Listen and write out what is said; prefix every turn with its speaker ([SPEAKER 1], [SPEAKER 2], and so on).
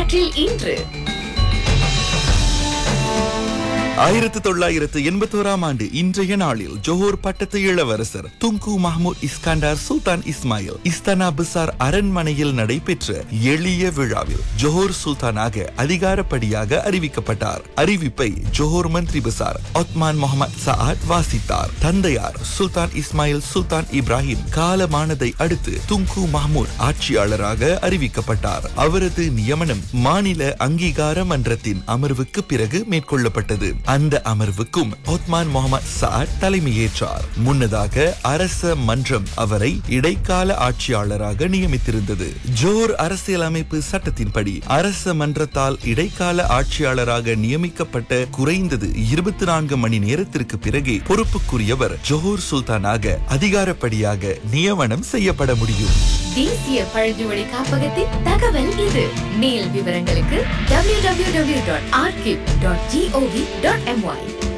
[SPEAKER 1] வரலாற்றில் இன்று
[SPEAKER 2] ஆயிரத்து தொள்ளாயிரத்து எண்பத்தோராம் ஆண்டு இன்றைய நாளில் ஜோஹர் பட்டத்து இளவரசர் Tunku Mahmud Iskandar Sultan Ismail Istana Besar அரண்மனையில் நடைபெற்ற எளிய விழாவில் ஜோஹர் சுல்தானாக அதிகாரப்படியாக அறிவிக்கப்பட்டார் அறிவிப்பை ஜோஹர் மந்திரி பிசார் ஒத்மான் முகமது சஆத் வாசித்தார் தந்தையார் சுல்தான் இஸ்மாயில் சுல்தான் இப்ராஹிம் காலமானதை அடுத்து துங்கு மஹ்மூத் ஆட்சியாளராக அறிவிக்கப்பட்டார் அவரது நியமனம் மாநில அங்கீகார மன்றத்தின் அமர்வுக்கு பிறகு மேற்கொள்ளப்பட்டது அந்த அமர்வுக்கும் ஒத்மான் முகமது சாட் தலைமையேற்றார் முன்னதாக அரச மன்றம் அவரை இடைக்கால ஆட்சியாளராக நியமித்திருந்தது ஜோர் அரசியலமைப்பு சட்டத்தின்படி அரச மன்றத்தால் இடைக்கால ஆட்சியாளராக நியமிக்கப்பட்ட குறைந்தது இருபத்தி நான்கு மணி நேரத்திற்கு பிறகே பொறுப்புக்குரியவர் ஜோஹர் சுல்தானாக அதிகாரப்படியாக நியமனம் செய்யப்பட முடியும்
[SPEAKER 1] தேசிய பழங்குடி காப்பகத்தின் தகவல் இது மேல் விவரங்களுக்கு www.archive.gov.my